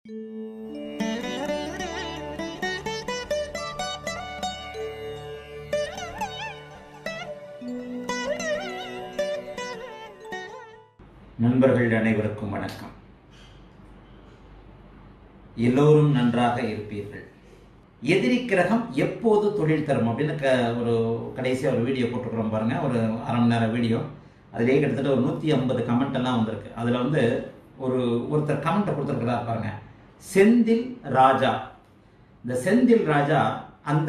நண்பர்கள் அனைவருக்கும் வணக்கம் எல்லோரும் நன்றாக இருப்பீர்கள் எதிரி கிரகம் எப்போது தொழில் தரும் அப்படின்னு க ஒரு கடைசியாக ஒரு வீடியோ போட்டுக்கிறோம் பாருங்க ஒரு அரை மணி நேரம் வீடியோ அதிலே கிட்டத்தட்ட ஒரு நூற்றி ஐம்பது கமெண்ட் எல்லாம் வந்திருக்கு அதில் வந்து ஒரு ஒருத்தர் கமெண்ட்டை கொடுத்துருக்கிறார் பாருங்க செந்தில் ராஜா இந்த செந்தில் ராஜா அந்த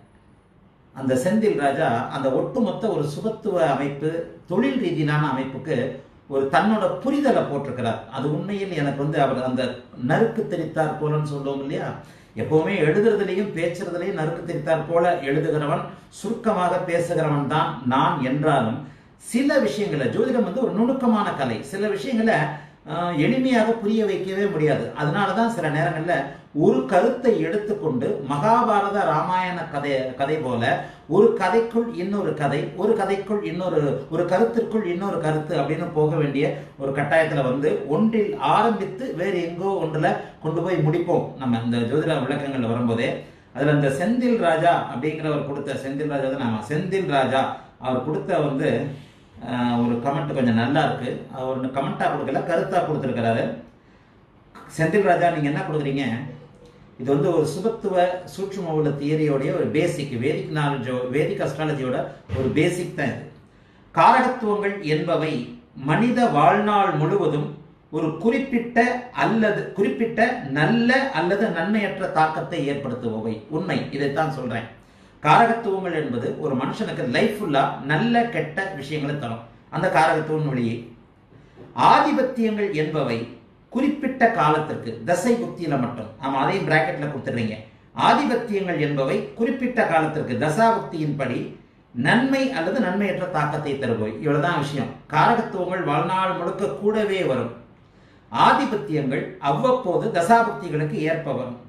அந்த செந்தில் ராஜா அந்த ஒட்டுமொத்த ஒரு சுபத்துவ அமைப்பு தொழில் ரீதியிலான அமைப்புக்கு ஒரு தன்னோட புரிதலை போட்டிருக்கிறார் அது உண்மையில் எனக்கு வந்து அவர் அந்த நறுக்கு தெரித்தார் போலன்னு சொல்லுவோம் இல்லையா எப்பவுமே எழுதுறதுலையும் பேச்சுறதுலையும் நறுக்கு தெரித்தார் போல எழுதுகிறவன் சுருக்கமாக பேசுகிறவன் தான் நான் என்றாலும் சில விஷயங்களை ஜோதிடம் வந்து ஒரு நுணுக்கமான கலை சில விஷயங்களை ஆஹ், எளிமையாக புரிய வைக்கவே முடியாது அதனால தான் சில நேரங்களில் ஒரு கருத்தை எடுத்துக்கொண்டு மகாபாரத ராமாயண கதை கதை போல ஒரு கதைக்குள் இன்னொரு கதை ஒரு கதைக்குள் இன்னொரு ஒரு கருத்திற்குள் இன்னொரு கருத்து அப்படின்னு போக வேண்டிய ஒரு கட்டாயத்தில் வந்து ஒன்றில் ஆரம்பித்து வேறு எங்கோ ஒன்றில் கொண்டு போய் முடிப்போம் நம்ம இந்த ஜோதிட விளக்கங்கள்ல வரும்போதே அதில் அந்த செந்தில் ராஜா அப்படிங்கிறவர் கொடுத்த செந்தில் ராஜா தான் ஆமா, செந்தில் ராஜா அவர் கொடுத்த வந்து ஆஹ், ஒரு கமெண்ட் கொஞ்சம் நல்லா இருக்கு அவர் கமெண்ட்டாக கொடுக்கல கருத்தாக கொடுத்துருக்கிறாரு செந்தில் ராஜா நீங்கள் என்ன கொடுக்குறீங்க இது வந்து ஒரு சுபத்துவ சூட்சும உள்ள தியரியோடைய ஒரு பேசிக் வேதிக் நாலேஜோ வேதிக் அஸ்ட்ராலஜியோட ஒரு பேசிக் தான் இது காரகத்துவங்கள் என்பவை மனித வாழ்நாள் முழுவதும் ஒரு குறிப்பிட்ட அல்லது குறிப்பிட்ட நல்ல அல்லது நன்மையற்ற தாக்கத்தை ஏற்படுத்துபவை உண்மை இதைத்தான் சொல்றேன் காரகத்துவங்கள் என்பது ஒரு மனுஷனுக்கு லைஃப் ஃபுல்லா நல்ல கெட்ட விஷயங்களை தரும் அந்த காரகத்துவம் வழியே ஆதிபத்தியங்கள் என்பவை குறிப்பிட்ட காலத்திற்கு தசை புத்தியில மட்டும் ஆமா அதையும் பிராக்கெட்ல கொடுத்துடுறீங்க ஆதிபத்தியங்கள் என்பவை குறிப்பிட்ட காலத்திற்கு தசாபுக்தியின்படி நன்மை அல்லது நன்மையற்ற தாக்கத்தை தருபவை இவ்வளவுதான் விஷயம் காரகத்துவங்கள் வாழ்நாள் முழுக்க கூடவே வரும் ஆதிபத்தியங்கள் அவ்வப்போது தசாபுக்திகளுக்கு ஏற்ப வரும்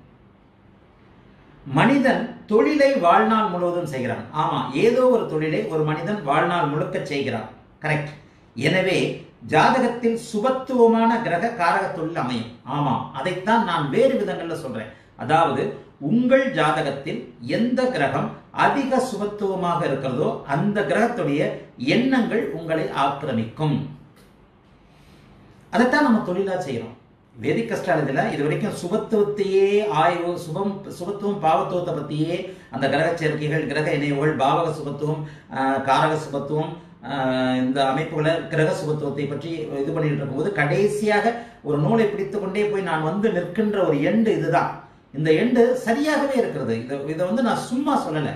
மனிதன் தொழிலை வாழ்நாள் முழுவதும் செய்கிறான் ஆமா ஏதோ ஒரு தொழிலை ஒரு மனிதன் வாழ்நாள் முழுக்க செய்கிறான் கரெக்ட் எனவே ஜாதகத்தில் சுபத்துவமான கிரக காரக தொழில் அமையும் ஆமா அதைத்தான் நான் வேறு விதங்கள்ல சொல்றேன் அதாவது உங்கள் ஜாதகத்தில் எந்த கிரகம் அதிக சுபத்துவமாக இருக்கிறதோ அந்த கிரகத்துடைய எண்ணங்கள் உங்களை ஆக்கிரமிக்கும் அதைத்தான் நம்ம தொழிலா செய்யறோம் வேதிக் அஸ்ட்ராலஜியில் இது வரைக்கும் சுபத்துவத்தையே ஆய்வு சுபம் சுபத்துவம் பாவத்துவத்தை பற்றியே அந்த கிரக சேர்க்கைகள் கிரக இணைவுகள் பாவக சுபத்துவம் ஆஹ், காரக சுபத்துவம் ஆஹ், இந்த அமைப்புகளை கிரக சுபத்துவத்தை பற்றி இது பண்ணிட்டு இருக்கும்போது கடைசியாக ஒரு நூலை பிடித்து கொண்டே போய் நான் வந்து நிற்கின்ற ஒரு எண்டு இதுதான் இந்த எண்டு சரியாகவே இருக்கிறது இதை இதை வந்து நான் சும்மா சொல்லலை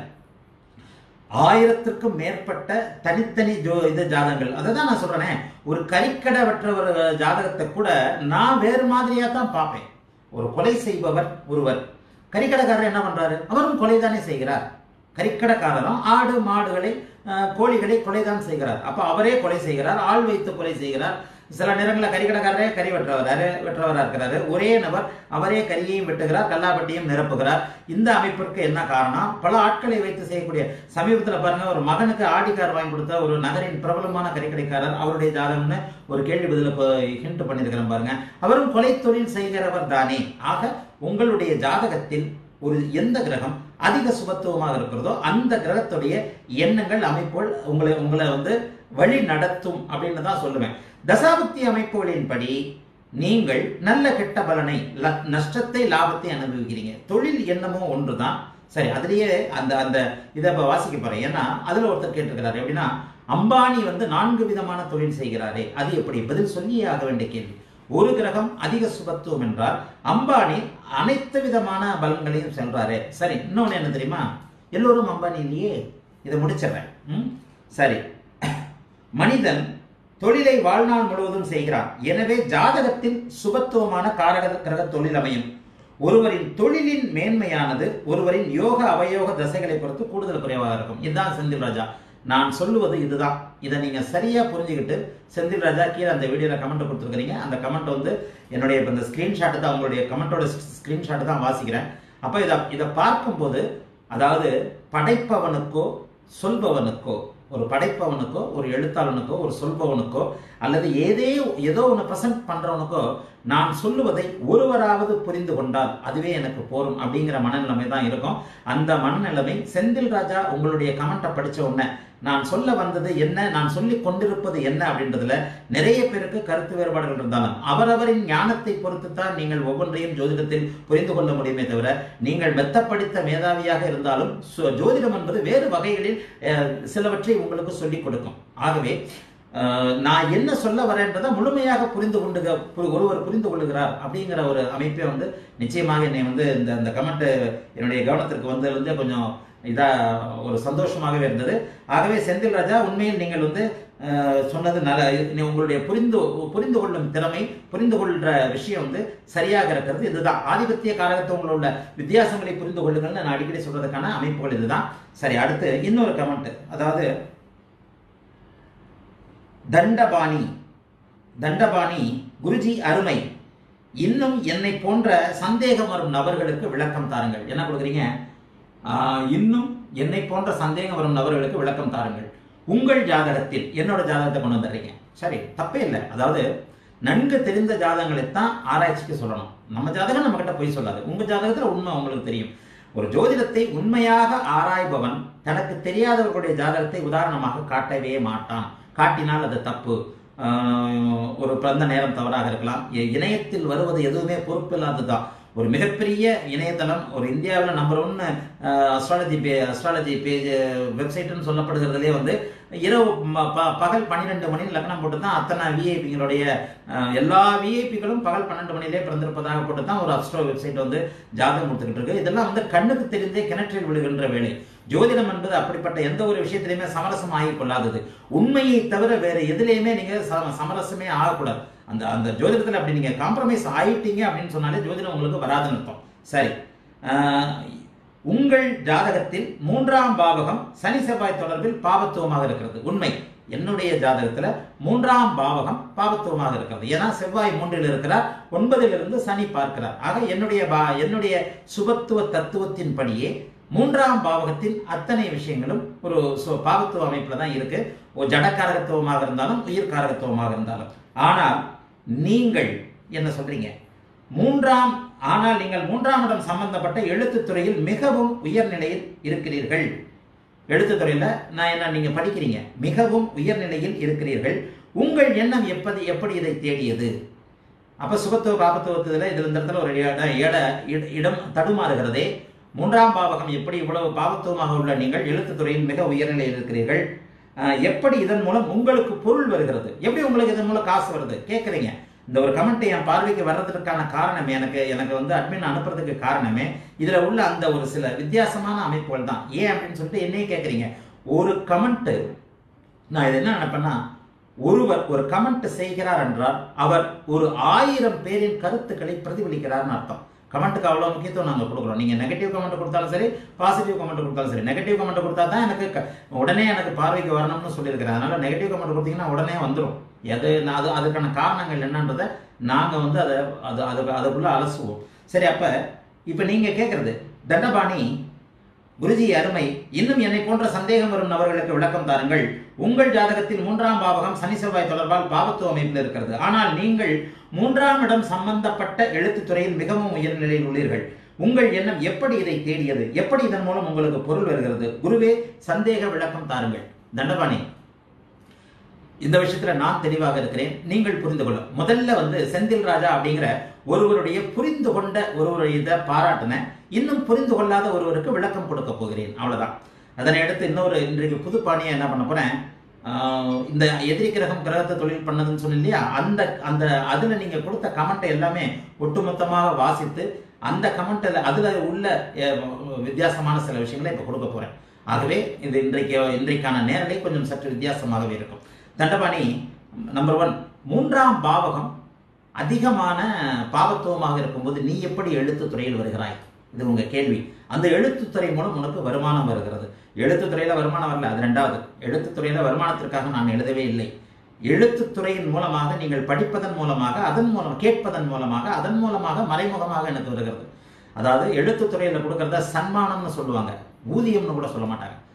ஆயிரத்திற்கும் மேற்பட்ட தனித்தனி ஜோ இது ஜாதகங்கள் அதை தான் நான் சொல்றேனே ஒரு கறிக்கடை வெற்ற ஒரு ஜாதகத்தை கூட நான் வேறு மாதிரியா தான் பார்ப்பேன் ஒரு கொலை செய்பவர் ஒருவர் கறிக்கடைக்காரர் என்ன பண்றாரு அவரும் கொலை தானே செய்கிறார் கறிக்கடைக்காரரும் ஆடு மாடுகளை அஹ், கோழிகளை கொலைதான் செய்கிறார் அப்ப அவரே கொலை செய்கிறார் ஆள் வைத்து கொலை செய்கிறார் சில நேரங்களில் கறிக்கடைக்காரரே கறி வெட்டுறவராரு வெட்டுறவரா இருக்கிறாரு ஒரே நபர் அவரே கரியையும் வெட்டுகிறார் கல்லாப்பட்டியும் நிரப்புகிறார் இந்த அமைப்பிற்கு என்ன காரணம் பல ஆட்களை வைத்து செய்யக்கூடிய சமீபத்தில் பாருங்க ஒரு மகனுக்கு ஆடி கார் வாங்கி கொடுத்த ஒரு நகரின் பிரபலமான கறிக்கடைக்காரர் அவருடைய ஜாதகம்னு ஒரு கேள்வி பதில ஹிண்ட் பண்ணியிருக்கிறேன் பாருங்க அவரும் கொலை தொழில் செய்கிறவர் தானே ஆக உங்களுடைய ஜாதகத்தில் ஒரு எந்த கிரகம் அதிக சுபத்துவமாக இருக்கிறதோ அந்த கிரகத்துடைய எண்ணங்கள் அமைப்புகள் உங்களை உங்களை வந்து வழி நடத்தும் அப்படின்னு தான் சொல்லுவேன் தசாபுக்தி அமைப்புகளின்படி நீங்கள் நல்ல கெட்ட பலனை ல- நஷ்டத்தை லாபத்தை அனுபவிக்கிறீங்க தொழில் எண்ணமோ ஒன்றுதான் சரி அதுலயே அந்த அந்த இதை இப்ப வாசிக்க போறேன் ஏன்னா அதுல ஒருத்தர் கேட்டிருக்கிறாரு எப்படின்னா அம்பானி வந்து நான்கு விதமான தொழில் செய்கிறாரே அது எப்படி பதில் சொல்லியே ஆக வேண்டிய கேள்வி ஒரு கிரகம் அதிக சுபத்துவம் என்றால் அம்பானி அனைத்து விதமான பலன்களையும் செல்றாரு சரி இன்னொன்னு என்ன தெரியுமா எல்லோரும் அம்பானி இல்லையே இதை முடிச்சிடுறேன் ம்? சரி மனிதன் தொழிலை வாழ்நாள் முழுவதும் செய்கிறான் எனவே ஜாதகத்தில் சுபத்துவமான காரக கிரக தொழில் அமையும் ஒருவரின் தொழிலின் மேன்மையானது ஒருவரின் யோக அவயோக தசைகளை பொறுத்து கூடுதல் குறைவாக இருக்கும் இதுதான் செந்தில் ராஜா நான் சொல்லுவது இதுதான் இதை நீங்க சரியா புரிஞ்சுக்கிட்டு செந்தில் ராஜா கீழே அந்த வீடியோல கமெண்ட் கொடுத்துருக்கீங்க அந்த கமெண்ட் வந்து என்னுடைய இப்ப இந்த ஸ்கிரீன்ஷாட் தான் உங்களுடைய கமெண்டோட ஸ்கிரீன்ஷாட் தான் வாசிக்கிறேன் அப்போ இதை இதை பார்க்கும்போது அதாவது படைப்பவனுக்கோ சொல்பவனுக்கோ ஒரு படைப்பவனுக்கோ ஒரு எழுத்தாளனுக்கோ ஒரு சொல்பவனுக்கோ அல்லது ஏதே ஏதோ ஒன்று ப்ரெசென்ட் பண்றவனுக்கோ நான் சொல்லுவதை ஒருவராவது புரிந்து கொண்டால் அதுவே எனக்கு போரும் அப்படிங்கிற மனநிலைமை தான் இருக்கும் அந்த மனநிலைமை செந்தில் ராஜா உங்களுடைய கமெண்ட்டை படிச்ச உடனே நான் சொல்ல வந்தது என்ன நான் சொல்லி கொண்டிருப்பது என்ன அப்படின்றதுல நிறைய பேருக்கு கருத்து வேறுபாடுகள் இருந்தாலும் அவரவரின் ஞானத்தை பொறுத்து தான் நீங்கள் ஒவ்வொன்றையும் ஜோதிடத்தில் புரிந்து கொள்ள முடியுமே தவிர நீங்கள் மெத்த படித்த மேதாவியாக இருந்தாலும் சு- ஜோதிடம் என்பது வேறு வகைகளில் அஹ், சிலவற்றை உங்களுக்கு சொல்லிக் கொடுக்கும் ஆகவே அஹ், நான் என்ன சொல்ல வரேன்றதை முழுமையாக புரிந்து கொண்டு ஒருவர் புரிந்து கொள்ளுகிறார் அப்படிங்கிற ஒரு அமைப்பே வந்து நிச்சயமாக என்னை வந்து இந்த இந்த கமெண்ட் என்னுடைய கவனத்திற்கு வந்தது வந்து கொஞ்சம் இதா ஒரு சந்தோஷமாகவே இருந்தது ஆகவே செந்தில் ராஜா உண்மையில் நீங்கள் வந்து அஹ், சொன்னது நல்ல இது- உங்களுடைய புரிந்து புரிந்து கொள்ளும் திறமை புரிந்து கொள்ற விஷயம் வந்து சரியாக இருக்கிறது இதுதான் ஆதிபத்திய காரகத்துவங்களில் உள்ள வித்தியாசங்களை புரிந்து கொள்ளுங்கள்னு நான் அடிக்கடி சொல்றதுக்கான அமைப்புகள் இதுதான் சரி அடுத்து இன்னொரு கமெண்ட் அதாவது தண்டபாணி தண்டபாணி குருஜி அருமை இன்னும் என்னை போன்ற சந்தேகம் வரும் நபர்களுக்கு விளக்கம் தாருங்கள் என்ன கொடுக்குறீங்க ஆஹ், இன்னும் என்னை போன்ற சந்தேகம் வரும் நபர்களுக்கு விளக்கம் தாருங்கள் உங்கள் ஜாதகத்தில் என்னோட ஜாதகத்தை கொண்டு வந்துடுறீங்க சரி தப்பே இல்லை அதாவது நன்கு தெரிந்த ஜாதகங்களைத்தான் ஆராய்ச்சிக்கு சொல்லணும் நம்ம ஜாதகம் நம்ம கிட்ட போய் சொல்லாது உங்க ஜாதகத்துல உண்மை உங்களுக்கு தெரியும் ஒரு ஜோதிடத்தை உண்மையாக ஆராய்பவன் தனக்கு தெரியாதவர்களுடைய ஜாதகத்தை உதாரணமாக காட்டவே மாட்டான் காட்டினால் அது தப்பு ஆஹ் ஒரு பிறந்த நேரம் தவறாக இருக்கலாம் இ- இணையத்தில் வருவது எதுவுமே பொறுப்பில்லாததுதான் ஒரு மிகப்பெரிய இணையதளம் ஒரு இந்தியாவில் நம்பர் ஒன்று அஸ்ட்ராலஜி பே அஸ்ட்ராலஜி பேஜ் வெப்சைட்டுன்னு சொல்லப்படுகிறதுலே வந்து இரவு ம- ப- பகல் பன்னிரெண்டு மணி லக்னம் போட்டு தான் அத்தனை விஐபிங்களுடைய எல்லா விஐபிகளும் பகல் பன்னெண்டு மணிலே பிறந்திருப்பதாக போட்டு தான் ஒரு அஸ்ட்ரோ வெப்சைட் வந்து ஜாதகம் கொடுத்துக்கிட்டு இருக்கு இதெல்லாம் வந்து கண்ணுக்கு தெரிந்தே கிணற்றில் விழுகின்ற வேலை ஜோதிடம் என்பது அப்படிப்பட்ட எந்த ஒரு விஷயத்திலையுமே சமரசம் ஆகிக் கொள்ளாதது உண்மையை தவிர வேற எதுலையுமே நீங்க சம- சமரசமே ஆகக்கூடாது அந்த அந்த ஜோதிடத்தில் அப்படி நீங்க காம்ப்ரமைஸ் ஆயிட்டீங்க அப்படின்னு சொன்னாலே ஜோதிடம் உங்களுக்கு வராதுன்னு அர்த்தம் சரி ஆஹ், உங்கள் ஜாதகத்தில் மூன்றாம் பாவகம் சனி செவ்வாய் தொடர்பில் பாவத்துவமாக இருக்கிறது உண்மை என்னுடைய ஜாதகத்துல மூன்றாம் பாவகம் பாவத்துவமாக இருக்கிறது ஏன்னா செவ்வாய் மூன்றில் இருக்கிறார் ஒன்பதிலிருந்து சனி பார்க்கிறார் ஆக என்னுடைய பா என்னுடைய சுபத்துவ தத்துவத்தின் படியே மூன்றாம் பாவகத்தின் அத்தனை விஷயங்களும் ஒரு சு- பாவத்துவ அமைப்புல தான் இருக்கு ஒரு ஜடக்காரகத்துவமாக இருந்தாலும் உயிர்காரகத்துவமாக இருந்தாலும் ஆனால் நீங்கள் என்ன சொல்றீங்க மூன்றாம் ஆனால் நீங்கள் மூன்றாம் இடம் சம்பந்தப்பட்ட எழுத்துத் துறையில் மிகவும் உயர்நிலையில் இருக்கிறீர்கள் எழுத்துத் துறையில நான் என்ன நீங்க படிக்கிறீங்க மிகவும் உயர்நிலையில் இருக்கிறீர்கள் உங்கள் எண்ணம் எப்படி எப்படி இதை தேடியது அப்ப சுபத்துவ பாபத்துவத்துல இதுல இந்த இடத்துல ஒரு இட இட இட- இடம் தடுமாறுகிறதே மூன்றாம் பாவகம் எப்படி இவ்வளவு பாவத்துவமாக உள்ள நீங்கள் எழுத்துத் துறையில் மிக உயர்நிலையில் இருக்கிறீர்கள் அஹ், எப்படி இதன் மூலம் உங்களுக்கு பொருள் வருகிறது எப்படி உங்களுக்கு இதன் மூலம் காசு வருது கேட்குறீங்க இந்த ஒரு கமெண்ட் என் பார்வைக்கு வர்றதுக்கான காரணம் எனக்கு எனக்கு வந்து அட்மின் அனுப்புறதுக்கு காரணமே இதுல உள்ள அந்த ஒரு சில வித்தியாசமான அமைப்புகள் தான் ஏன் அப்படின்னு சொல்லிட்டு என்னையே கேட்குறீங்க ஒரு கமெண்ட் நான் இது என்ன நினைப்பேன்னா ஒருவர் ஒரு கமெண்ட் செய்கிறார் என்றால் அவர் ஒரு ஆயிரம் பேரின் கருத்துக்களை பிரதிபலிக்கிறார்னு அர்த்தம் கமெண்ட்டுக்கு அவ்வளோ முக்கியத்துவம் நாங்கள் கொடுக்குறோம் நீங்கள் நெகட்டிவ் கமெண்ட் கொடுத்தாலும் சரி பாசிட்டிவ் கமெண்ட் கொடுத்தாலும் சரி நெகட்டிவ் கமெண்ட் கொடுத்தா தான் எனக்கு க- உடனே எனக்கு பார்வைக்கு வரணும்னு சொல்லியிருக்கிறேன் அதனால நெகட்டிவ் கமெண்ட் கொடுத்தீங்கன்னா உடனே வந்துடும் எது நான் அது அதுக்கான காரணங்கள் என்னன்றதை நாங்கள் வந்து அதை அது அது அதுக்குள்ளே அலசுவோம் சரி அப்போ இப்போ நீங்கள் கேட்குறது தண்டபாணி குருஜி அருமை இன்னும் என்னை போன்ற சந்தேகம் வரும் நபர்களுக்கு விளக்கம் தாருங்கள் உங்கள் ஜாதகத்தில் மூன்றாம் பாவகம் சனி செவ்வாய் தொடர்பால் பாவத்துவ அமைப்பில் இருக்கிறது ஆனால் நீங்கள் மூன்றாம் இடம் சம்பந்தப்பட்ட எழுத்துத் துறையில் மிகவும் உயர்நிலையில் உள்ளீர்கள் உங்கள் எண்ணம் எப்படி இதை தேடியது எப்படி இதன் மூலம் உங்களுக்கு பொருள் வருகிறது குருவே சந்தேக விளக்கம் தாருங்கள் தண்டபாணி இந்த விஷயத்துல நான் தெளிவாக இருக்கிறேன் நீங்கள் புரிந்து கொள்ள முதல்ல வந்து செந்தில் ராஜா அப்படிங்கிற ஒருவருடைய புரிந்து கொண்ட ஒருவருடைய இதை பாராட்டினேன் இன்னும் புரிந்து கொள்ளாத ஒருவருக்கு விளக்கம் கொடுக்க போகிறேன் அவ்வளவுதான் அதனை அடுத்து இன்னொரு இன்றைக்கு புது பாணியை என்ன பண்ண போறேன் ஆஹ் இந்த எதிரி கிரகம் கிரகத்தை தொழில் பண்ணதுன்னு சொன்னேன் இல்லையா அந்த அந்த அதுல நீங்க கொடுத்த கமெண்ட்டை எல்லாமே ஒட்டுமொத்தமாக வாசித்து அந்த கமெண்ட்ல அதுல உள்ள அஹ், வித்தியாசமான சில விஷயங்களை இப்ப கொடுக்க போறேன் ஆகவே இது இன்றைக்கு இன்றைக்கான நேரலை கொஞ்சம் சற்று வித்தியாசமாகவே இருக்கும் தண்டபாணி நம்பர் ஒன் மூன்றாம் பாவகம் அதிகமான பாவத்துவமாக இருக்கும்போது நீ எப்படி எழுத்துத் துறையில் வருகிறாய் இது உங்க கேள்வி அந்த எழுத்துத்துறை மூலம் உனக்கு வருமானம் வருகிறது எழுத்துத்துறையில வருமானம் வரல அது ரெண்டாவது எழுத்துத்துறையில வருமானத்திற்காக நான் எழுதவே இல்லை எழுத்துத்துறையின் மூலமாக நீங்கள் படிப்பதன் மூலமாக அதன் மூலம் கேட்பதன் மூலமாக அதன் மூலமாக மறைமுகமாக எனக்கு வருகிறது அதாவது எழுத்துத்துறையில கொடுக்கறத சன்மானம்னு சொல்லுவாங்க ஊதியம்னு கூட சொல்ல மாட்டாங்க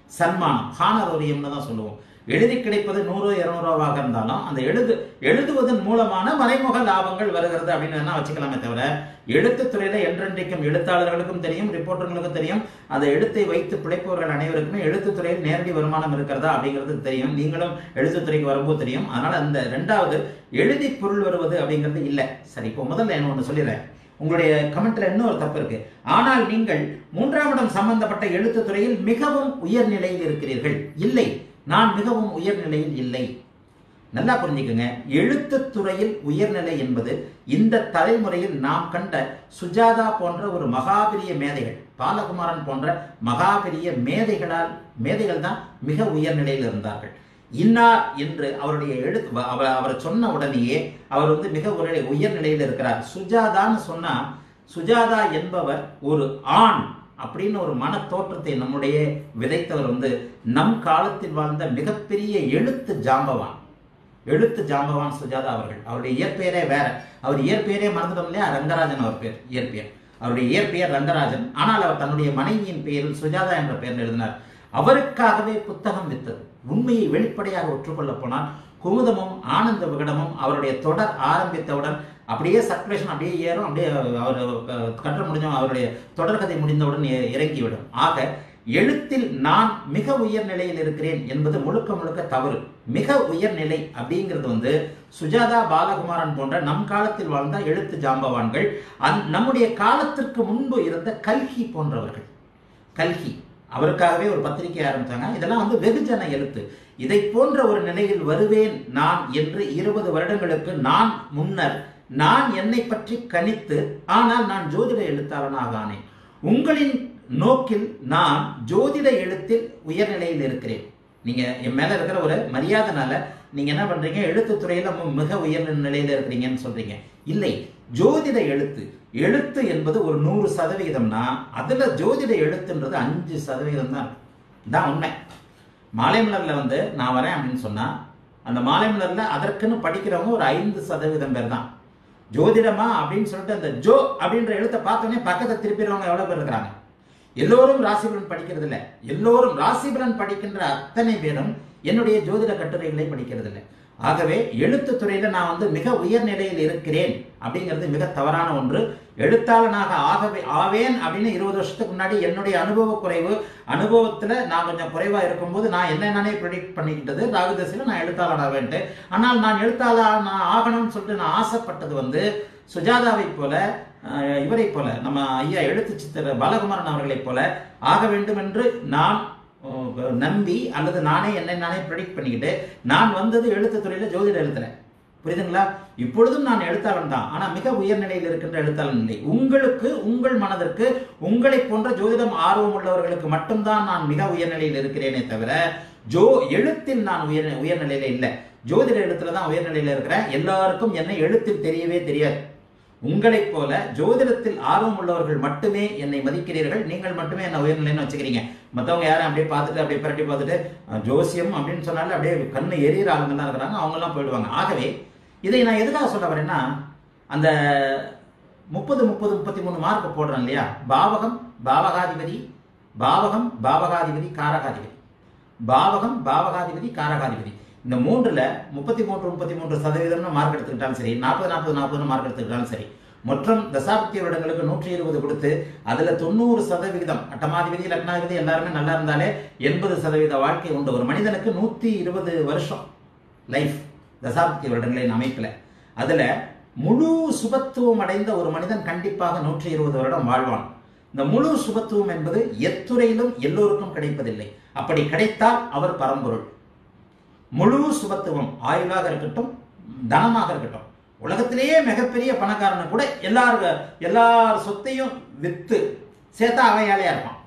சன்மானம் ஹானரோரியம்னு தான் சொல்லுவோம் எழுதி கிடைப்பது நூறு இருநூறுவாக இருந்தாலும் அந்த எழுது எழுதுவதன் மூலமான மறைமுக லாபங்கள் வருகிறது அப்படின்னு வேணா வச்சுக்கலாமே தவிர எழுத்துத் துறையில என்றென்றைக்கும் எழுத்தாளர்களுக்கும் தெரியும் ரிப்போர்ட்டர்களுக்கும் தெரியும் அந்த எழுத்தை வைத்து பிழைப்பவர்கள் அனைவருக்குமே எழுத்துத் துறையில் நேரடி வருமானம் இருக்கிறதா அப்படிங்கிறது தெரியும் நீங்களும் எழுத்துத்துறைக்கு வரும்போது தெரியும் அதனால அந்த ரெண்டாவது எழுதி பொருள் வருவது அப்படிங்கிறது இல்லை சரி இப்போ முதல்ல என்ன ஒன்று சொல்லிடுறேன் உங்களுடைய கமெண்ட்ல இன்னொரு தப்பு இருக்கு ஆனால் நீங்கள் மூன்றாம் இடம் சம்பந்தப்பட்ட எழுத்துத் துறையில் மிகவும் உயர்நிலையில் இருக்கிறீர்கள் இல்லை நான் மிகவும் உயர்நிலையில் இல்லை நல்லா புரிஞ்சுக்கங்க எழுத்துத் துறையில் உயர்நிலை என்பது இந்த தலைமுறையில் நாம் கண்ட சுஜாதா போன்ற ஒரு மகாபெரிய மேதைகள் பாலகுமாரன் போன்ற மகாபெரிய மேதைகளால் மேதைகள் தான் மிக உயர்நிலையில் இருந்தார்கள் இன்னார் என்று அவருடைய எழுத்து அவர் அவர் சொன்ன உடனேயே அவர் வந்து மிக ஒரு உயர்நிலையில் இருக்கிறார் சுஜாதான்னு சொன்னா சுஜாதா என்பவர் ஒரு ஆண் அப்படின்னு ஒரு மன தோற்றத்தை நம்முடைய விதைத்தவர் வந்து நம் காலத்தில் வாழ்ந்த மிகப்பெரிய எழுத்து ஜாம்பவான் எழுத்து ஜாம்பவான் சுஜாதா அவர்கள் அவருடைய இயற்பெயரே வேற அவர் இயற்பெயரே மறந்துட்டோம் இல்லையா ரங்கராஜன் அவர் பேர் இயற்பெயர் அவருடைய இயற்பெயர் ரங்கராஜன் ஆனால் அவர் தன்னுடைய மனைவியின் பெயரில் சுஜாதா என்ற பெயரில் எழுதினார் அவருக்காகவே புத்தகம் வித்தது உண்மையை வெளிப்படையாக ஒற்றுக்கொள்ள போனால் குமுதமும் ஆனந்த விகடமும் அவருடைய தொடர் ஆரம்பித்தவுடன் அப்படியே சர்க்குலேஷன் அப்படியே ஏறும் அப்படியே அவர் கற்று முடிஞ்சோம் அவருடைய தொடர்கதை முடிந்தவுடன் இ- இறங்கிவிடும் ஆக எழுத்தில் நான் மிக உயர் நிலையில் இருக்கிறேன் என்பது முழுக்க முழுக்க தவறு மிக உயர்நிலை அப்படிங்கிறது வந்து சுஜாதா பாலகுமாரன் போன்ற நம் காலத்தில் வாழ்ந்த எழுத்து ஜாம்பவான்கள் அந் நம்முடைய காலத்திற்கு முன்பு இருந்த கல்கி போன்றவர்கள் கல்கி அவருக்காகவே ஒரு பத்திரிகை ஆரம்பித்தாங்க இதெல்லாம் வந்து வெகுஜன எழுத்து இதை போன்ற ஒரு நிலையில் வருவேன் நான் என்று இருபது வருடங்களுக்கு நான் முன்னர் நான் என்னை பற்றி கணித்து ஆனால் நான் ஜோதிட எழுத்தாளனாக ஆனேன் உங்களின் நோக்கில் நான் ஜோதிட எழுத்தில் உயர்நிலையில் இருக்கிறேன் நீங்க என் மேல இருக்கிற ஒரு மரியாதைனால நீங்க என்ன பண்றீங்க எழுத்துத் துறையில மு- மிக உயர்ந்த நிலையில இருக்கிறீங்கன்னு சொல்றீங்க இல்லை ஜோதிட எழுத்து எழுத்து என்பது ஒரு நூறு சதவிகிதம்னா அதுல ஜோதிட எழுத்துன்றது அஞ்சு சதவிகிதம் தான் இருக்கும் தான் உண்மை மாலை மலர்ல வந்து நான் வரேன் அப்படின்னு சொன்னா அந்த மாலை மலர்ல அதற்குன்னு படிக்கிறவங்க ஒரு ஐந்து சதவீதம் பேர் தான் ஜோதிடமா அப்படின்னு சொல்லிட்டு அந்த ஜோ அப்படின்ற எழுத்தை பார்த்தோன்னே பக்கத்தை திருப்பிடுறவங்க எவ்வளவு பேர் இருக்கிறாங்க எல்லோரும் ராசிபலன் படிக்கிறது இல்ல எல்லோரும் ராசிபலன் படிக்கின்ற அத்தனை பேரும் என்னுடைய ஜோதிட கட்டுரைகளை படிக்கிறது இல்லை ஆகவே எழுத்துத் துறையில நான் வந்து மிக உயர்நிலையில் இருக்கிறேன் அப்படிங்கிறது மிக தவறான ஒன்று எழுத்தாளனாக ஆகவே ஆவேன் அப்படின்னு இருபது வருஷத்துக்கு முன்னாடி என்னுடைய அனுபவ குறைவு அனுபவத்துல நான் கொஞ்சம் குறைவா இருக்கும்போது நான் என்ன நானே ப்ரிடிக்ட் பண்ணிக்கிட்டது ராகுதசையில் நான் எழுத்தாளன் ஆவேன்ட்டு ஆனால் நான் எழுத்தாளர் நான் ஆகணும்னு சொல்லிட்டு நான் ஆசைப்பட்டது வந்து சுஜாதாவை போல அஹ், இவரைப் போல நம்ம ஐயா எழுத்து சித்திர பாலகுமாரன் அவர்களைப் போல ஆக வேண்டும் என்று நான் அஹ், நம்பி அல்லது நானே என்னை நானே ப்ரெடிக்ட் பண்ணிக்கிட்டு நான் வந்தது எழுத்துத் துறையில ஜோதிட எழுத்துறேன் புரியுதுங்களா இப்பொழுதும் நான் எழுத்தாளன் தான் ஆனா மிக உயர்நிலையில் இருக்கின்ற எழுத்தாளன் இல்லை உங்களுக்கு உங்கள் மனதிற்கு உங்களை போன்ற ஜோதிடம் ஆர்வம் உள்ளவர்களுக்கு மட்டும்தான் நான் மிக உயர்நிலையில் இருக்கிறேனே தவிர ஜோ எழுத்தில் நான் உயர் உயர்நிலையில இல்லை ஜோதிட எழுத்துல தான் உயர்நிலையில இருக்கிறேன் எல்லாருக்கும் என்னை எழுத்தில் தெரியவே தெரியாது உங்களைப் போல ஜோதிடத்தில் ஆர்வம் உள்ளவர்கள் மட்டுமே என்னை மதிக்கிறீர்கள் நீங்கள் மட்டுமே என்ன உயர்நிலைன்னு வச்சுக்கிறீங்க மற்றவங்க யாரும் அப்படியே பார்த்துட்டு அப்படியே பிரட்டி பார்த்துட்டு அஹ், ஜோசியம் அப்படின்னு சொன்னாலே அப்படியே கண்ணு எரியிற ஆளுங்க தான் இருக்கிறாங்க அவங்கெல்லாம் போயிடுவாங்க ஆகவே இதை நான் எதுக்காக சொல்ல வரேன்னா அந்த முப்பது முப்பது முப்பத்தி மூணு மார்க் போடுறேன் இல்லையா பாவகம் பாவகாதிபதி பாவகம் பாவகாதிபதி காரகாதிபதி பாவகம் பாவகாதிபதி காரகாதிபதி இந்த மூன்றுல முப்பத்தி மூன்று முப்பத்தி மூன்று சதவீதம்னு மார்க் எடுத்துக்கிட்டாலும் சரி நாற்பது நாற்பது நாற்பதுன்னு மார்க் எடுத்துக்கிட்டாலும் சரி மொத்தம் தசாப்தி வருடங்களுக்கு நூற்றி இருபது கொடுத்து அதுல தொண்ணூறு சதவிகிதம் அட்டமாதிபதி லக்னாதிபதி எல்லாருமே நல்லா இருந்தாலே எண்பது சதவீத வாழ்க்கை உண்டு ஒரு மனிதனுக்கு நூற்றி இருபது வருஷம் லைஃப் தசாப்தி வருடங்களின் அமைப்பில் அதுல முழு சுபத்துவம் அடைந்த ஒரு மனிதன் கண்டிப்பாக நூற்றி இருபது வருடம் வாழ்வான் இந்த முழு சுபத்துவம் என்பது எத்துறையிலும் எல்லோருக்கும் கிடைப்பதில்லை அப்படி கிடைத்தால் அவர் பரம்பொருள் முழு சுபத்துவம் ஆயுளாக இருக்கட்டும் தனமாக இருக்கட்டும் உலகத்திலேயே மிகப்பெரிய பணக்காரனு கூட எல்லார் எல்லார் சொத்தையும் வித்து சேர்த்தா அவன் ஏழையா இருப்பான்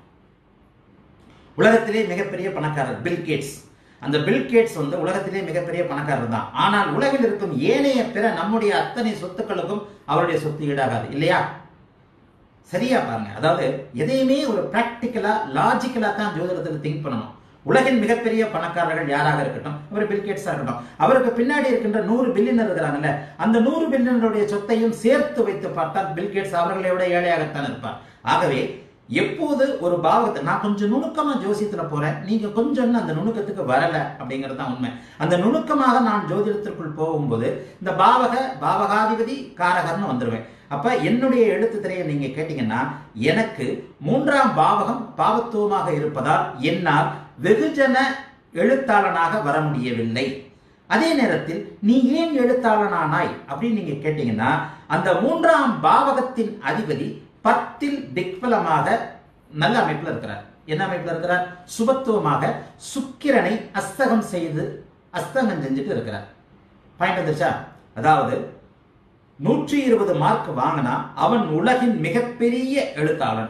உலகத்திலே மிகப்பெரிய பணக்காரர் பில் கேட்ஸ் அந்த பில் கேட்ஸ் வந்து உலகத்திலே மிகப்பெரிய பணக்காரர் தான் ஆனால் உலகில் இருக்கும் ஏனைய பிற நம்முடைய அத்தனை சொத்துக்களுக்கும் அவருடைய சொத்து ஈடாகாது இல்லையா சரியா பாருங்க அதாவது எதையுமே ஒரு பிராக்டிக்கலா லாஜிக்கலா தான் ஜோதிடத்தில் திங்க் பண்ணணும் உலகின் மிகப்பெரிய பணக்காரர்கள் யாராக இருக்கட்டும் அவர் பில் கேட்ஸா இருக்கட்டும் அவருக்கு பின்னாடி இருக்கின்ற நூறு பில்லியனர் இருக்கிறாங்கல்ல அந்த நூறு பில்லியனருடைய சொத்தையும் சேர்த்து வைத்து பார்த்தால் பில் கேட்ஸ் அவர்களை விட ஏழையாகத்தான் இருப்பார் ஆகவே எப்போது ஒரு பாவகத்தை நான் கொஞ்சம் நுணுக்கமா ஜோசியத்துல போறேன் நீங்க கொஞ்சம் இன்னும் அந்த நுணுக்கத்துக்கு வரல அப்படிங்கிறது தான் உண்மை அந்த நுணுக்கமாக நான் ஜோதிடத்திற்குள் போகும்போது இந்த பாவக பாவகாதிபதி காரகர்னு வந்துருவேன் அப்ப என்னுடைய எழுத்து திரையை நீங்க கேட்டீங்கன்னா எனக்கு மூன்றாம் பாவகம் பாவத்துவமாக இருப்பதால் என்னால் வெகுஜன எழுத்தாளனாக வர முடியவில்லை அதே நேரத்தில் நீ ஏன் எழுத்தாளனானாய் அப்படின்னு நீங்க கேட்டீங்கன்னா அந்த மூன்றாம் பாவகத்தின் அதிபதி பத்தில் திக்பலமாக நல்ல அமைப்புல இருக்கிறார் என்ன அமைப்புல இருக்கிறார் சுபத்துவமாக சுக்கிரனை அஸ்தகம் செய்து அஸ்தகம் செஞ்சுட்டு இருக்கிறார் பாயிண்ட் வந்துருச்சா அதாவது நூற்றி இருபது மார்க் வாங்கினா அவன் உலகின் மிகப்பெரிய எழுத்தாளன்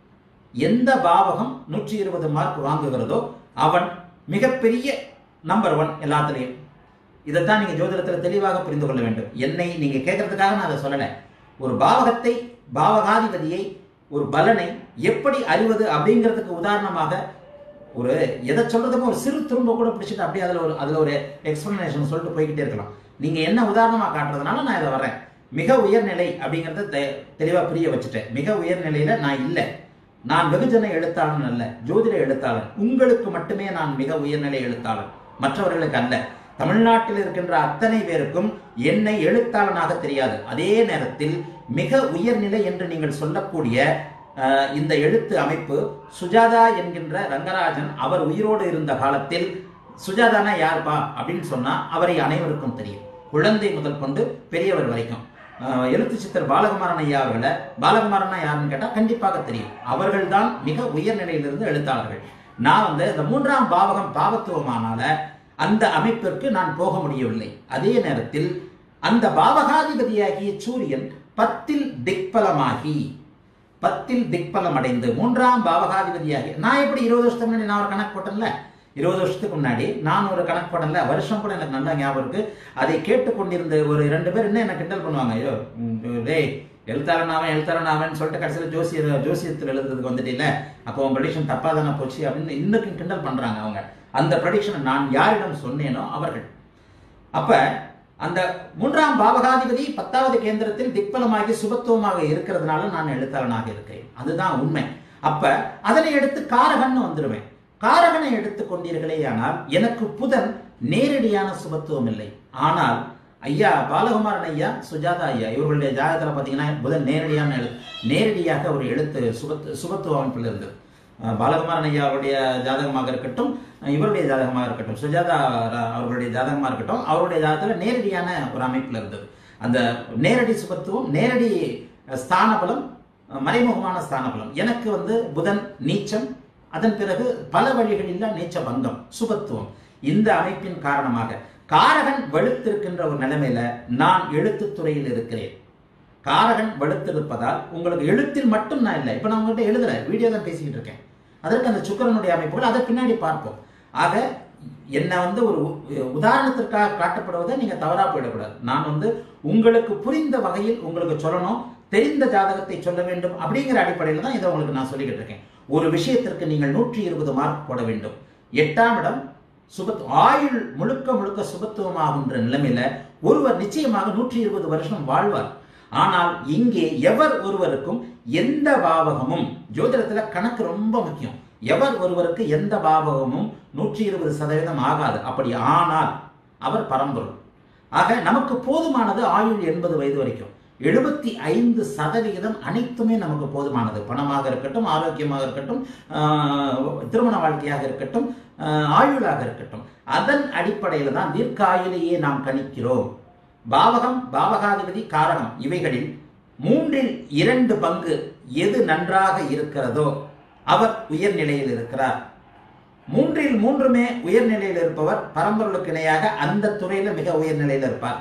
எந்த பாவகம் நூற்றி இருபது மார்க் வாங்குகிறதோ அவன் மிகப்பெரிய நம்பர் ஒன் எல்லாத்துலேயும் இதைத்தான் நீங்க ஜோதிடத்தில் தெளிவாக புரிந்து கொள்ள வேண்டும் என்னை நீங்க கேட்கறதுக்காக நான் அதை சொல்லலை ஒரு பாவகத்தை பாவகாதிபதியை ஒரு பலனை எப்படி அறிவது அப்படிங்கிறதுக்கு உதாரணமாக ஒரு எதை சொல்றதுக்கு ஒரு சிறு துரும்ப கூட பிடிச்சிட்டு அப்படியே அதில் ஒரு அதில் ஒரு எக்ஸ்பிளனேஷன் சொல்லிட்டு போய்கிட்டே இருக்கலாம் நீங்க என்ன உதாரணமாக காட்டுறதுனால நான் இதை வரேன் மிக உயர்நிலை அப்படிங்கிறத தெ- தெளிவா புரிய வச்சுட்டேன் மிக உயர்நிலையில நான் இல்லை நான் வெகுஜன எழுத்தாளன் அல்ல ஜோதிட எழுத்தாளன் உங்களுக்கு மட்டுமே நான் மிக உயர்நிலை எழுத்தாளன் மற்றவர்களுக்கு அல்ல தமிழ்நாட்டில் இருக்கின்ற அத்தனை பேருக்கும் என்னை எழுத்தாளனாக தெரியாது அதே நேரத்தில் மிக உயர்நிலை என்று நீங்கள் சொல்லக்கூடிய அஹ், இந்த எழுத்து அமைப்பு சுஜாதா என்கின்ற ரங்கராஜன் அவர் உயிரோடு இருந்த காலத்தில் சுஜாதானா யார்பா அப்படின்னு சொன்னா அவரை அனைவருக்கும் தெரியும் குழந்தை முதல் கொண்டு பெரியவர் வரைக்கும் அஹ், எழுத்து சித்தர் பாலகுமாரன் ஐயா அவர்களை பாலகுமாரனா யாருன்னு கேட்டா கண்டிப்பாக தெரியும் அவர்கள்தான் மிக உயர்நிலையிலிருந்து எழுத்தாளர்கள் நான் வந்து இந்த மூன்றாம் பாவகம் பாவத்துவமானால அந்த அமைப்பிற்கு நான் போக முடியவில்லை அதே நேரத்தில் அந்த பாவகாதிபதியாகிய சூரியன் பத்தில் திக்பலமாகி பத்தில் திக்பலம் அடைந்து மூன்றாம் பாவகாதிபதியாகி நான் எப்படி இருபது வருஷத்துக்கு முன்னாடி நான் ஒரு கணக்கு போட்டேன்ல இருபது வருஷத்துக்கு முன்னாடி நான் ஒரு கணக்கு போட்டேன்ல வருஷம் கூட எனக்கு நல்லா ஞாபகம் இருக்கு அதை கேட்டுக்கொண்டிருந்த ஒரு ரெண்டு பேர் என்ன என்ன கிண்டல் பண்ணுவாங்க ஐயோ ம், டேய் எழுத்தாளன் அவன் எழுத்தாளன் அவன் சொல்லிட்டு கடைசியில் ஜோசியர் ஜோசியத்தில் எழுதுறதுக்கு வந்துட்டீல அப்போ உன் ப்ரடிக்ஷன் தப்பாக தானே போச்சு அப்படின்னு இன்னும் கிண்டல் பண்றாங்க அவங்க அந்த ப்ரடிக்ஷனை நான் யாரிடம் சொன்னேனோ அவர்கள் அப்ப அந்த மூன்றாம் பாவகாதிபதி பத்தாவது கேந்திரத்தில் திக்பலமாகி சுபத்துவமாக இருக்கிறதுனால நான் எழுத்தாளனாக இருக்கிறேன் அதுதான் உண்மை அப்ப அதனை எடுத்து காரகன்னு வந்துடுவேன் காரகனை எடுத்து கொண்டீர்களே ஆனால் எனக்கு புதன் நேரடியான சுபத்துவம் இல்லை ஆனால் ஐயா பாலகுமாரன் ஐயா சுஜாதா ஐயா இவர்களுடைய ஜாதகத்தில் பார்த்தீங்கன்னா புதன் நேரடியான எழு நேரடியாக ஒரு எழுத்து சுபத்து சுபத்துவ அமைப்பில் இருந்தது அஹ் பாலகுமாரன் ஐயா அவருடைய ஜாதகமாக இருக்கட்டும் அஹ் இவருடைய ஜாதகமாக இருக்கட்டும் சுஜாதா ர- அவர்களுடைய ஜாதகமாக இருக்கட்டும் அவருடைய ஜாதகத்தில் நேரடியான ஒரு அமைப்பில் இருந்தது அந்த நேரடி சுபத்துவம் நேரடி அஹ், ஸ்தான பலம் அஹ், மறைமுகமான ஸ்தான பலம் எனக்கு வந்து புதன் நீச்சம் அதன் பிறகு பல வழிகளில் நீச்ச பங்கம் சுபத்துவம் இந்த அமைப்பின் காரணமாக காரகன் வலுத்திருக்கின்ற ஒரு நிலைமையில நான் எழுத்துத் துறையில் இருக்கிறேன் காரகன் வலுத்திருப்பதால் உங்களுக்கு எழுத்தில் மட்டும் நான் இல்லை இப்போ நான் உங்கள்கிட்ட எழுதல வீடியோ தான் பேசிக்கிட்டு இருக்கேன் அதற்கு அந்த சுக்கிரனுடைய அமைப்புகள் அதை பின்னாடி பார்ப்போம் ஆக என்னை வந்து ஒரு உ- உதாரணத்திற்காக காட்டப்படுவதை நீங்க தவறா போயிடக்கூடாது நான் வந்து உங்களுக்கு புரிந்த வகையில் உங்களுக்கு சொல்லணும் தெரிந்த ஜாதகத்தை சொல்ல வேண்டும் அப்படிங்கிற அடிப்படையில் தான் இதை உங்களுக்கு நான் சொல்லிக்கிட்டு இருக்கேன் ஒரு விஷயத்திற்கு நீங்கள் நூற்றி இருபது மார்க் போட வேண்டும் எட்டாம் இடம் சுபத் ஆயுள் முழுக்க முழுக்க சுபத்துவமாகின்ற நிலைமையில ஒருவர் நிச்சயமாக நூற்றி இருபது வருஷம் வாழ்வார் ஆனால் இங்கே எவர் ஒருவருக்கும் எந்த பாவகமும் ஜோதிடத்துல கணக்கு ரொம்ப முக்கியம் எவர் ஒருவருக்கு எந்த பாவகமும் நூற்றி இருபது சதவீதம் ஆகாது அப்படி ஆனால் அவர் பரம்பொருள் ஆக நமக்கு போதுமானது ஆயுள் எண்பது வயது வரைக்கும் எழுபத்தி ஐந்து சதவிகிதம் அனைத்துமே நமக்கு போதுமானது பணமாக இருக்கட்டும் ஆரோக்கியமாக இருக்கட்டும் ஆஹ், திருமண வாழ்க்கையாக இருக்கட்டும் ஆஹ், ஆயுளாக இருக்கட்டும் அதன் அடிப்படையில் தான் தீர்க்க ஆயுளையே நாம் கணிக்கிறோம் பாவகம் பாவகாதிபதி காரகம் இவைகளில் மூன்றில் இரண்டு பங்கு எது நன்றாக இருக்கிறதோ அவர் உயர்நிலையில் இருக்கிறார் மூன்றில் மூன்றுமே உயர்நிலையில் இருப்பவர் பரம்பொருளுக்கு இணையாக அந்த துறையில மிக உயர்நிலையில் இருப்பார்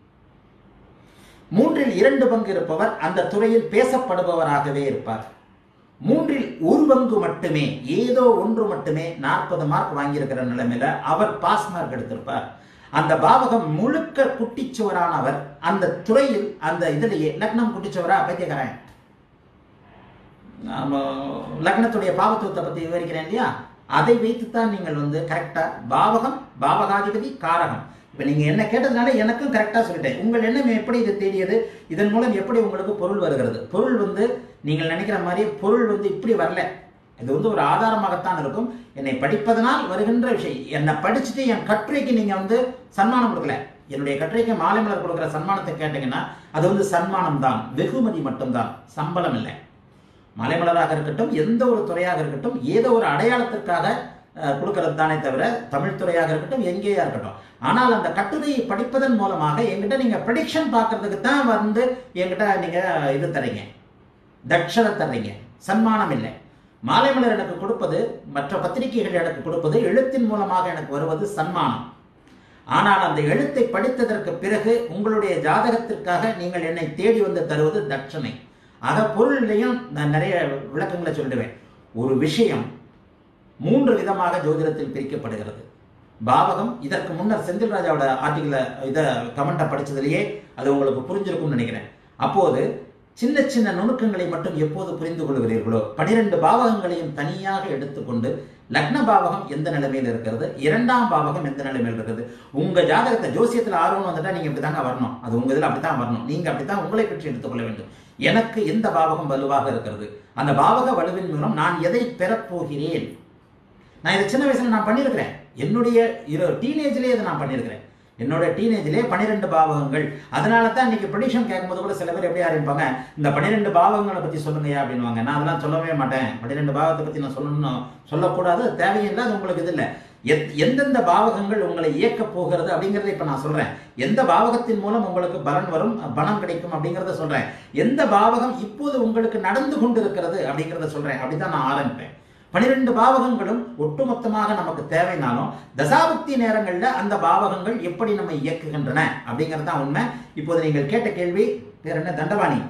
மூன்றில் இரண்டு பங்கு இருப்பவர் அந்த துறையில் பேசப்படுபவராகவே இருப்பார் மூன்றில் ஒரு பங்கு மட்டுமே ஏதோ ஒன்று மட்டுமே நாற்பது மார்க் வாங்கியிருக்கிற நிலைமையில அவர் பாஸ் மார்க் எடுத்திருப்பார் அந்த பாவகம் முழுக்க குட்டிச்சுவரானவர் அந்த துறையில் அந்த இதுலயே லக்னம் குட்டிச்சுவரா பைத்தியக்காரன் நாம லக்னத்துடைய பாவத்துவத்தை பத்தி விவரிக்கிறேன் இல்லையா அதை வைத்துத்தான் நீங்கள் வந்து கரெக்டா பாவகம் பாவகாதிபதி காரகம் இப்போ நீங்கள் என்ன கேட்டதுனால எனக்கும் கரெக்டாக சொல்லிட்டேன் உங்கள் எண்ணம் எப்படி இது தேடியது இதன் மூலம் எப்படி உங்களுக்கு பொருள் வருகிறது பொருள் வந்து நீங்கள் நினைக்கிற மாதிரி பொருள் வந்து இப்படி வரல இது வந்து ஒரு ஆதாரமாகத்தான் இருக்கும் என்னை படிப்பதனால் வருகின்ற விஷயம் என்னை படிச்சுட்டு என் கட்டுரைக்கு நீங்கள் வந்து சன்மானம் கொடுக்கல என்னுடைய கட்டுரைக்கு மாலை மலர் கொடுக்குற சன்மானத்தை கேட்டீங்கன்னா அது வந்து சன்மானம் தான் வெகுமதி மட்டும்தான் சம்பளம் இல்லை மலைமலராக இருக்கட்டும் எந்த ஒரு துறையாக இருக்கட்டும் ஏதோ ஒரு அடையாளத்திற்காக அஹ், கொடுக்கிறது தானே தவிர தமிழ் துறையாக இருக்கட்டும் எங்கேயா இருக்கட்டும் ஆனால் அந்த கட்டுரையை படிப்பதன் மூலமாக என்கிட்ட நீங்க ப்ரெடிக்ஷன் பார்க்கறதுக்கு தான் வந்து என்கிட்ட நீங்க இது தர்றீங்க தட்சணை தர்றீங்க சன்மானம் இல்லை மாலைமலர் எனக்கு கொடுப்பது மற்ற பத்திரிகைகள் எனக்கு கொடுப்பது எழுத்தின் மூலமாக எனக்கு வருவது சன்மானம் ஆனால் அந்த எழுத்தை படித்ததற்கு பிறகு உங்களுடைய ஜாதகத்திற்காக நீங்கள் என்னை தேடி வந்து தருவது தட்சணை ஆக பொருளிலையும் நான் நிறைய விளக்கங்களை சொல்லிடுவேன் ஒரு விஷயம் மூன்று விதமாக ஜோதிடத்தில் பிரிக்கப்படுகிறது பாவகம் இதற்கு முன்னர் செந்தில் ராஜாவோட ஆர்டிகிள இதை கமெண்ட்டை படிச்சதுலயே அது உங்களுக்கு புரிஞ்சிருக்கும்னு நினைக்கிறேன் அப்போது சின்ன சின்ன நுணுக்கங்களை மட்டும் எப்போது புரிந்து கொள்கிறீர்களோ பனிரெண்டு பாவகங்களையும் தனியாக எடுத்துக்கொண்டு லக்ன பாவகம் எந்த நிலைமையில் இருக்கிறது இரண்டாம் பாவகம் எந்த நிலைமையில் இருக்கிறது உங்க ஜாதகத்தை ஜோசியத்தில் ஆர்வம் வந்துட்டா நீங்க இப்படிதாங்க வரணும் அது உங்க இதில் அப்படித்தான் வரணும் நீங்க அப்படித்தான் உங்களை பற்றி எடுத்துக்கொள்ள வேண்டும் எனக்கு எந்த பாவகம் வலுவாக இருக்கிறது அந்த பாவக வலுவின் மூலம் நான் எதை பெறப்போகிறேன் நான் இதை சின்ன வயசுல நான் பண்ணியிருக்கிறேன் என்னுடைய இரு டீனேஜ்லேயே இதை நான் பண்ணியிருக்கிறேன் என்னோட டீனேஜ்லேயே பன்னிரெண்டு பாவகங்கள் அதனால தான் இன்னைக்கு ப்ரொடிக்ஷன் கேட்கும்போது கூட சில பேர் எப்படி ஆரம்பிப்பாங்க இந்த பன்னிரெண்டு பாவகங்களை பற்றி சொல்லுங்கயா அப்படின்வாங்க நான் அதெல்லாம் சொல்லவே மாட்டேன் பன்னிரெண்டு பாவத்தை பற்றி நான் சொல்லணும் சொல்லக்கூடாது அது தேவையில்லை அது உங்களுக்கு இது இல்லை எத்- எந்தெந்த பாவகங்கள் உங்களை இயக்க போகிறது அப்படிங்கறத இப்ப நான் சொல்றேன் எந்த பாவகத்தின் மூலம் உங்களுக்கு பலன் வரும் பணம் கிடைக்கும் அப்படிங்கறத சொல்றேன் எந்த பாவகம் இப்போது உங்களுக்கு நடந்து கொண்டிருக்கிறது அப்படிங்கறத சொல்றேன் அப்படிதான் நான் ஆரம்பிப்பேன் பனிரெண்டு பாவகங்களும் ஒட்டுமொத்தமாக நமக்கு தேவைனாலும் தசாபக்தி நேரங்கள்ல அந்த பாவகங்கள் எப்படி நம்ம இயக்குகின்றன அப்படிங்கிறது தான் உண்மை இப்போது நீங்கள் கேட்ட கேள்வி பேர் என்ன தண்டபாணி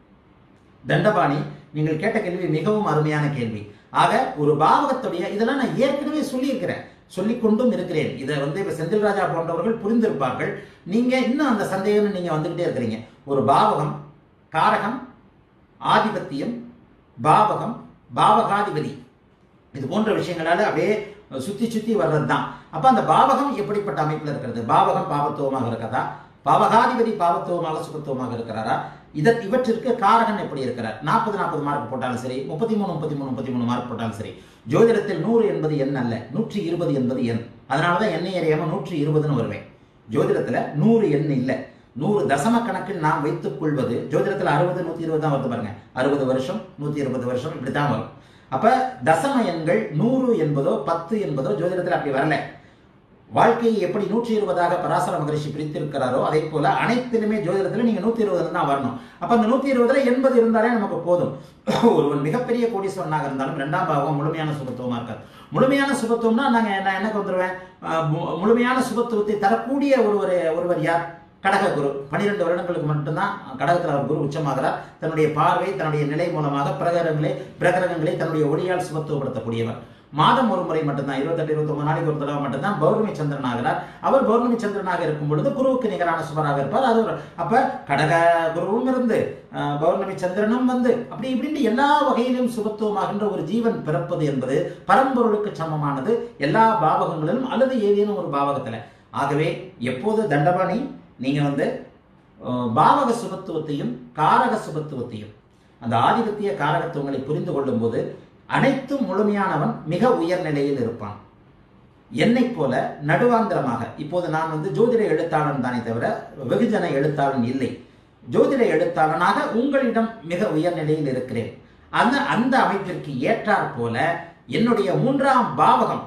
தண்டபாணி நீங்கள் கேட்ட கேள்வி மிகவும் அருமையான கேள்வி ஆக ஒரு பாவகத்துடைய இதெல்லாம் நான் ஏற்கனவே சொல்லியிருக்கிறேன் சொல்லிக்கொண்டும் இருக்கிறேன் இதை வந்து இப்ப செந்தில் ராஜா போன்றவர்கள் புரிந்திருப்பார்கள் நீங்க இன்னும் அந்த சந்தேகம் நீங்க வந்துகிட்டே இருக்கிறீங்க ஒரு பாவகம் காரகம் ஆதிபத்தியம் பாவகம் பாவகாதிபதி இது போன்ற விஷயங்களால அப்படியே சுத்தி சுத்தி வர்றது தான் அப்ப அந்த பாவகம் எப்படிப்பட்ட அமைப்புல இருக்கிறது பாவகம் பாவத்துவமாக இருக்கிறதா பாவகாதிபதி பாவத்துவமாக சுகத்துவமாக இருக்கிறாரா இதற்கு இவற்றிற்கு காரகன் எப்படி இருக்கிறார் நாற்பது நாற்பது மார்க் போட்டாலும் சரி முப்பத்தி மூணு முப்பத்தி மூணு முப்பத்தி மூணு மார்க் போட்டாலும் சரி ஜோதிடத்தில் நூறு என்பது எண் அல்ல நூற்றி இருபது என்பது எண் அதனால தான் எண்ணெய் அறியாம நூற்றி இருபதுன்னு வருவேன் ஜோதிடத்துல நூறு எண் இல்லை நூறு தசம கணக்கில் நாம் வைத்துக் கொள்வது ஜோதிடத்தில் அறுபது நூத்தி இருபது தான் வருது பாருங்க அறுபது வருஷம் நூத்தி இருபது வருஷம் இப்படி தான் வரும் அப்ப தசம எண்கள் நூறு என்பதோ பத்து என்பதோ ஜோதிடத்தில் அப்படி வரல வாழ்க்கையை எப்படி நூற்றி இருபதாக பராசர மகரிஷி பிரித்திருக்கிறாரோ அதே போல அனைத்திலுமே ஜோதிடத்தில் நீங்க நூத்தி இருபதுல தான் வரணும் அப்ப அந்த நூத்தி இருபதுல எண்பது இருந்தாலே நமக்கு போதும் ஒருவன் மிகப்பெரிய கோடீஸ்வரனாக இருந்தாலும் இரண்டாம் பாவம் முழுமையான சுபத்துவமா இருக்காது முழுமையான சுபத்துவம்னா நாங்க நான் எனக்கு வந்துருவேன் அஹ் மு- முழுமையான சுபத்துவத்தை தரக்கூடிய ஒருவர் ஒருவர் யார் கடக குரு பன்னிரெண்டு வருடங்களுக்கு மட்டும்தான் கடகத்தில் அவர் குரு உச்சமாகிறார் தன்னுடைய பார்வை தன்னுடைய நிலை மூலமாக பிரகரங்களை பிரகரகங்களை தன்னுடைய ஒளியால் சுபத்துவப்படுத்தக்கூடியவர் மாதம் ஒரு முறை மட்டும்தான் இருபத்தெட்டு இருபத்தொன்பது நாளைக்கு ஒரு தடவை மட்டும்தான் பௌர்ணமி சந்திரன் ஆகிறார் அவர் பௌர்ணமி சந்திரனாக இருக்கும் பொழுது குருவுக்கு நிகரான சுபராக இருப்பார் அது ஒரு அப்ப கடக குருவும் இருந்து அஹ், பௌர்ணமி சந்திரனும் வந்து அப்படி இப்படின்னு எல்லா வகையிலும் சுபத்துவமாகின்ற ஒரு ஜீவன் பிறப்பது என்பது பரம்பொருளுக்கு சமமானது எல்லா பாவகங்களிலும் அல்லது ஏதேனும் ஒரு பாவகத்துல ஆகவே எப்போது தண்டபாணி நீங்க வந்து அஹ், பாவக சுபத்துவத்தையும் காரக சுபத்துவத்தையும் அந்த ஆதிபத்திய காரகத்துவங்களை புரிந்து கொள்ளும்போது அனைத்தும் முழுமையானவன் மிக உயர் நிலையில் இருப்பான் என்னைப் போல நடுவாந்திரமாக இப்போது நான் வந்து ஜோதிட எழுத்தாளன் தானே தவிர வெகுஜன எழுத்தாளன் இல்லை ஜோதிட எழுத்தாளனாக உங்களிடம் மிக உயர் நிலையில் இருக்கிறேன் அந்த அந்த அமைப்பிற்கு ஏற்றாற் போல என்னுடைய மூன்றாம் பாவகம்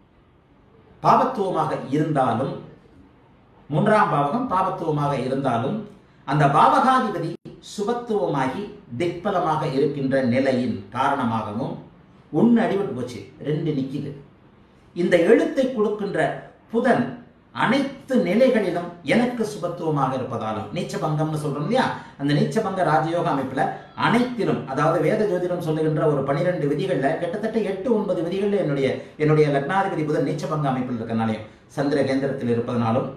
பாபத்துவமாக இருந்தாலும் மூன்றாம் பாவகம் பாபத்துவமாக இருந்தாலும் அந்த பாவகாதிபதி சுபத்துவமாகி திக்பலமாக இருக்கின்ற நிலையின் காரணமாகவும் ஒன்று அடிபட்டு போச்சு ரெண்டு நிக்குது இந்த எழுத்தை கொடுக்கின்ற புதன் அனைத்து நிலைகளிலும் எனக்கு சுபத்துவமாக இருப்பதாலும் நீச்சபங்கம்னு சொல்றோம் இல்லையா அந்த நீச்சபங்க ராஜயோக அமைப்புல அனைத்திலும் அதாவது வேத ஜோதிடம் சொல்லுகின்ற ஒரு பனிரெண்டு விதிகள்ல கிட்டத்தட்ட எட்டு ஒன்பது விதிகள்ல என்னுடைய என்னுடைய லக்னாதிபதி புதன் நீச்சபங்க அமைப்பில் இருக்கனாலையும் சந்திர கேந்திரத்தில் இருப்பதனாலும்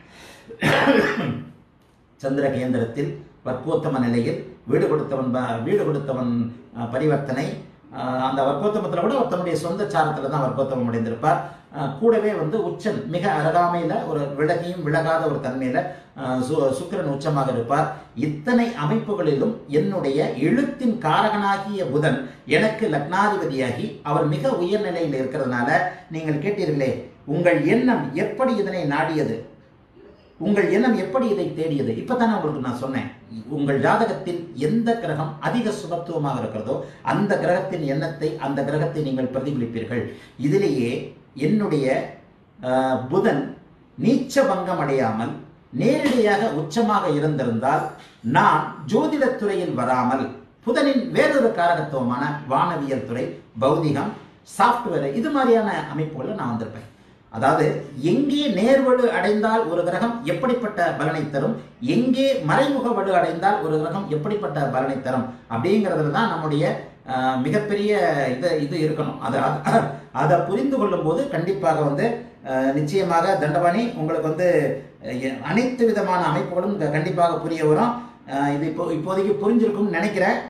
சந்திர கேந்திரத்தில் வற்போத்தம நிலையில் வீடு கொடுத்தவன் ப- வீடு கொடுத்தவன் அஹ், பரிவர்த்தனை ஆஹ் அந்த வர்க்கோத்தமத்தில் கூட அவர் தன்னுடைய சொந்த சாரத்தில் தான் வர்க்கோத்தமம் அடைந்திருப்பார் ஆஹ் கூடவே வந்து உச்சன் மிக அருகாமையில் ஒரு விலகியும் விலகாத ஒரு தன்மையில் சுக்கிரன் உச்சமாக இருப்பார் இத்தனை அமைப்புகளிலும் என்னுடைய எழுத்தின் காரகனாகிய புதன் எனக்கு லக்னாதிபதியாகி அவர் மிக உயர்நிலையில் இருக்கிறதுனால நீங்கள் கேட்டீர்களே உங்கள் எண்ணம் எப்படி இதனை நாடியது உங்கள் எண்ணம் எப்படி இதை தேடியது இப்பதானே உங்களுக்கு நான் சொன்னேன் உங்கள் ஜாதகத்தில் எந்த கிரகம் அதிக சுபத்துவமாக இருக்கிறதோ அந்த கிரகத்தின் எண்ணத்தை அந்த கிரகத்தை நீங்கள் பிரதிபலிப்பீர்கள் இதிலேயே என்னுடைய ஆஹ், புதன் நீச்ச பங்கம் அடையாமல் நேரடியாக உச்சமாக இருந்திருந்தால் நான் ஜோதிடத் துறையில் வராமல் புதனின் வேறொரு காரகத்துவமான வானவியல் துறை பௌதிகம் சாஃப்ட்வேர் இது மாதிரியான அமைப்புகளில் நான் வந்திருப்பேன் அதாவது எங்கே நேர்வடு அடைந்தால் ஒரு கிரகம் எப்படிப்பட்ட பலனை தரும் எங்கே மறைமுக வடு அடைந்தால் ஒரு கிரகம் எப்படிப்பட்ட பலனை தரும் அப்படிங்கிறதுல தான் நம்முடைய ஆஹ், மிகப்பெரிய இது இது இருக்கணும் அதை அத- அதை புரிந்து கொள்ளும் போது கண்டிப்பாக வந்து ஆஹ், நிச்சயமாக தண்டபாணி உங்களுக்கு வந்து அஹ், அனைத்து விதமான அமைப்புகளும் கண்டிப்பாக புரிய வரும் ஆஹ், இது இப்போ இப்போதைக்கு புரிஞ்சிருக்கும்னு நினைக்கிறேன்